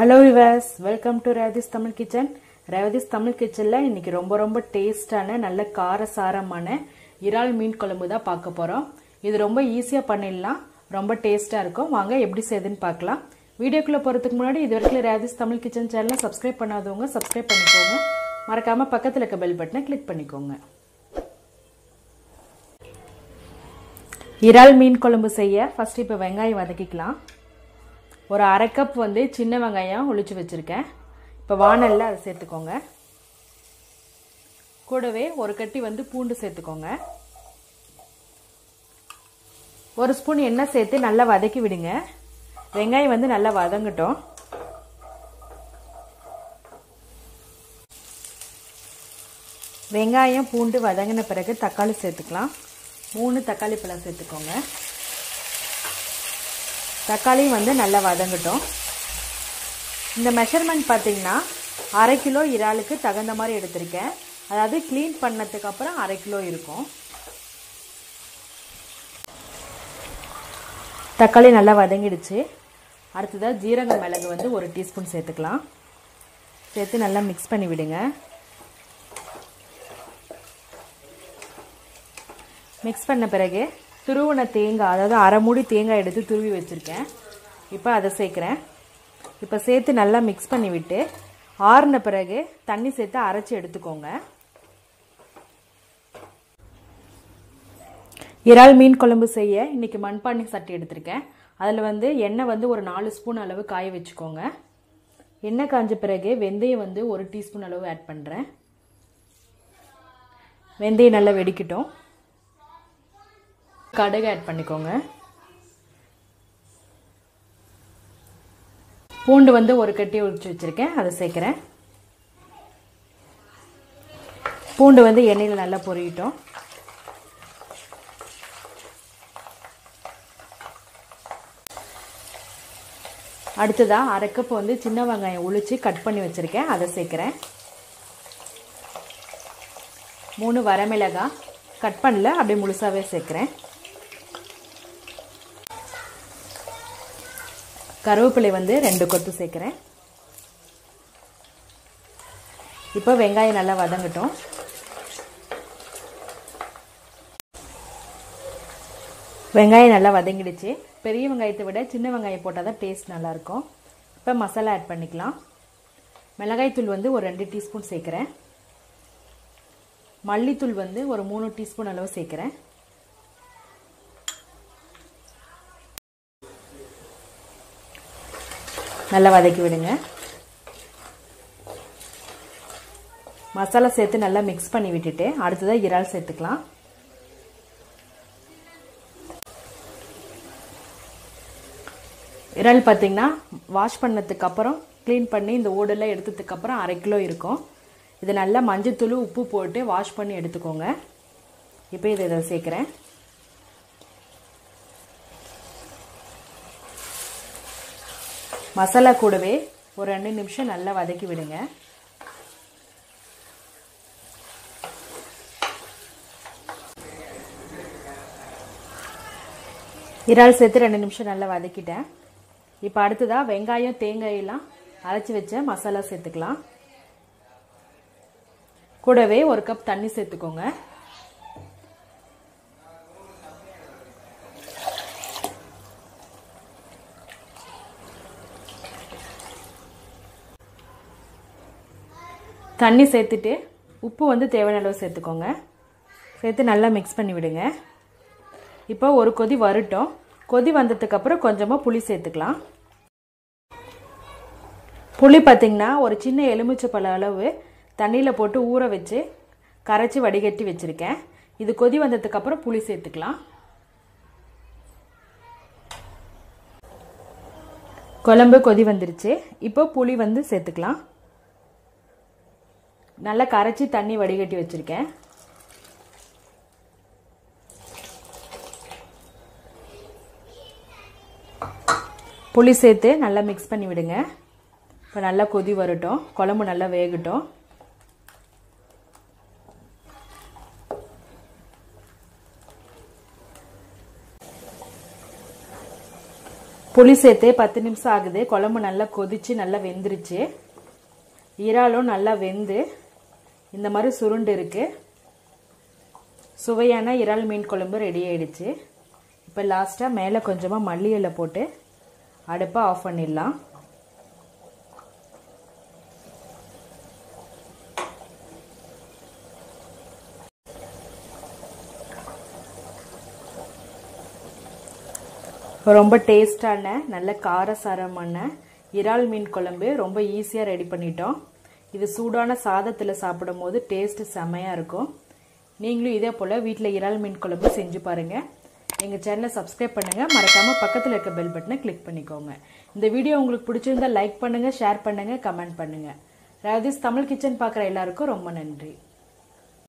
hello viewers welcome to Revathi's Tamil kitchen Revathi's Tamil கிச்சனில் இன்னைக்கு ரொம்ப ரொம்ப டேஸ்டான நல்ல காரசாரமான இறால் மீன் குழம்பு தான் பார்க்க போகிறோம் இது ரொம்ப ஈஸியாக பண்ணிடலாம் ரொம்ப டேஸ்ட்டாக இருக்கும் வாங்க எப்படி செய்யுதுன்னு பார்க்கலாம் வீடியோக்குள்ளே போகிறதுக்கு முன்னாடி இது வரைக்கும் ரேவதிஸ் தமிழ் கிச்சன் சேனலை சப்ஸ்கிரைப் பண்ணாதவங்க சப்ஸ்கிரைப் பண்ணிக்கோங்க மறக்காமல் பக்கத்தில் இருக்க பெல் பட்டனை கிளிக் பண்ணிக்கோங்க இறால் மீன் குழம்பு செய்ய ஃபஸ்ட் இப்போ வெங்காயம் வதக்கிக்கலாம் ஒரு அரை கப் வந்து சின்ன வெங்காயம் ஒளிச்சு வச்சுருக்கேன் இப்போ வானலில் அதை சேர்த்துக்கோங்க கூடவே ஒரு கட்டி வந்து பூண்டு சேர்த்துக்கோங்க ஒரு ஸ்பூன் எண்ணெய் சேர்த்து நல்லா வதக்கி விடுங்க வெங்காயம் வந்து நல்லா வதங்கட்டும் வெங்காயம் பூண்டு வதங்கின பிறகு தக்காளி சேர்த்துக்கலாம் மூணு தக்காளி பழம் சேர்த்துக்கோங்க தக்காளியும் வந்து நல்லா வதங்கட்டும் இந்த மெஷர்மெண்ட் பார்த்தீங்கன்னா அரை கிலோ இறாலுக்கு தகுந்த மாதிரி எடுத்திருக்கேன் அதாவது க்ளீன் பண்ணதுக்கு அப்புறம் அரை கிலோ இருக்கும் தக்காளி நல்லா வதங்கிடுச்சு அடுத்ததாக ஜீரக மிளகு வந்து ஒரு டீஸ்பூன் சேர்த்துக்கலாம் சேர்த்து நல்லா மிக்ஸ் பண்ணி விடுங்க மிக்ஸ் பண்ண பிறகு துருவின தேங்காய் அதாவது அரை மூடி தேங்காய் எடுத்து துருவி வச்சுருக்கேன் இப்போ அதை சேர்க்குறேன் இப்போ சேர்த்து நல்லா மிக்ஸ் பண்ணி விட்டு ஆறுன பிறகு தண்ணி சேர்த்து அரைச்சி எடுத்துக்கோங்க இறால் மீன் குழம்பு செய்ய இன்றைக்கி மண்பானை சட்டி எடுத்திருக்கேன் அதில் வந்து எண்ணெய் வந்து ஒரு நாலு ஸ்பூன் அளவு காய வச்சுக்கோங்க எண்ணெய் காஞ்ச பிறகு வெந்தயம் வந்து ஒரு டீஸ்பூன் அளவு ஆட் பண்ணுறேன் வெந்தயம் நல்லா வெடிக்கட்டும் கடுகு ஆட் பண்ணிக்கோங்க பூண்டு வந்து ஒரு கட்டி உரிச்சு வச்சுருக்கேன் அதை சேர்க்குறேன் பூண்டு வந்து எண்ணெயில் நல்லா பொரியட்டும் அடுத்ததாக அரை கப் வந்து சின்ன வெங்காயம் உளிச்சு கட் பண்ணி வச்சுருக்கேன் அதை சேர்க்குறேன் மூணு வரமிளகாய் கட் பண்ணல அப்படியே முழுசாகவே சேர்க்குறேன் கருவேப்பிலை வந்து ரெண்டு கொத்து சேர்க்குறேன் இப்போ வெங்காயம் நல்லா வதங்கட்டும் வெங்காயம் நல்லா வதங்கிடுச்சு பெரிய வெங்காயத்தை விட சின்ன வெங்காயம் போட்டால் தான் டேஸ்ட் நல்லாயிருக்கும் இப்போ மசாலா ஆட் பண்ணிக்கலாம் மிளகாய்த்தூள் வந்து ஒரு ரெண்டு டீஸ்பூன் சேர்க்குறேன் மல்லித்தூள் வந்து ஒரு மூணு டீஸ்பூன் அளவு சேர்க்குறேன் நல்லா வதக்கி விடுங்க மசாலா சேர்த்து நல்லா மிக்ஸ் பண்ணி விட்டுட்டு அடுத்ததாக இறால் சேர்த்துக்கலாம் இறால் பார்த்தீங்கன்னா வாஷ் பண்ணதுக்கு அப்புறம் க்ளீன் பண்ணி இந்த ஓடெல்லாம் எடுத்ததுக்கு அப்புறம் அரை கிலோ இருக்கும் இது நல்லா மஞ்சத்தூள் உப்பு போட்டு வாஷ் பண்ணி எடுத்துக்கோங்க இப்போ இதை இதை சேர்க்குறேன் மசாலா கூடவே ஒரு ரெண்டு நிமிஷம் நல்லா வதக்கி விடுங்க இறால் சேர்த்து ரெண்டு நிமிஷம் நல்லா வதக்கிட்டேன் இப்போ அடுத்ததாக வெங்காயம் தேங்காயெல்லாம் அரைச்சி வச்ச மசாலா சேர்த்துக்கலாம் கூடவே ஒரு கப் தண்ணி சேர்த்துக்கோங்க தண்ணி சேர்த்துட்டு உப்பு வந்து தேவையான அளவு சேர்த்துக்கோங்க சேர்த்து நல்லா மிக்ஸ் பண்ணி விடுங்க இப்போ ஒரு கொதி வரட்டும் கொதி வந்ததுக்கப்புறம் கொஞ்சமாக புளி சேர்த்துக்கலாம் புளி பார்த்திங்கன்னா ஒரு சின்ன எலுமிச்சை பழ அளவு தண்ணியில் போட்டு ஊற வச்சு கரைச்சி வடிகட்டி வச்சுருக்கேன் இது கொதி வந்ததுக்கப்புறம் புளி சேர்த்துக்கலாம் குழம்பு கொதி வந்துருச்சு இப்போ புளி வந்து சேர்த்துக்கலாம் நல்லா கரைச்சி தண்ணி வடிகட்டி வச்சுருக்கேன் புளி சேர்த்து நல்லா மிக்ஸ் பண்ணி விடுங்க இப்போ நல்லா கொதி வரட்டும் குழம்பு நல்லா வேகட்டும் புளி சேர்த்தே பத்து நிமிஷம் ஆகுது குழம்பு நல்லா கொதிச்சு நல்லா வெந்துருச்சு இறாலும் நல்லா வெந்து இந்த மாதிரி சுருண்டு இருக்கு சுவையான இறால் மீன் குழம்பு ரெடி ஆயிடுச்சு இப்போ லாஸ்ட்டாக மேலே கொஞ்சமாக மல்லி இலை போட்டு அடுப்பை ஆஃப் பண்ணிடலாம் ரொம்ப டேஸ்டான நல்ல காரசாரமான இறால் மீன் குழம்பு ரொம்ப ஈஸியாக ரெடி பண்ணிட்டோம் இது சூடான சாதத்தில் சாப்பிடும் போது டேஸ்ட்டு செமையாக இருக்கும் நீங்களும் இதே போல் வீட்டில் இறால் மீன் குழம்பு செஞ்சு பாருங்கள் எங்கள் சேனலை சப்ஸ்கிரைப் பண்ணுங்கள் மறக்காமல் பக்கத்தில் இருக்க பெல் பட்டனை கிளிக் பண்ணிக்கோங்க இந்த வீடியோ உங்களுக்கு பிடிச்சிருந்தா லைக் பண்ணுங்கள் ஷேர் பண்ணுங்கள் கமெண்ட் பண்ணுங்கள் ராதிஸ் தமிழ் கிச்சன் பார்க்குற எல்லாருக்கும் ரொம்ப நன்றி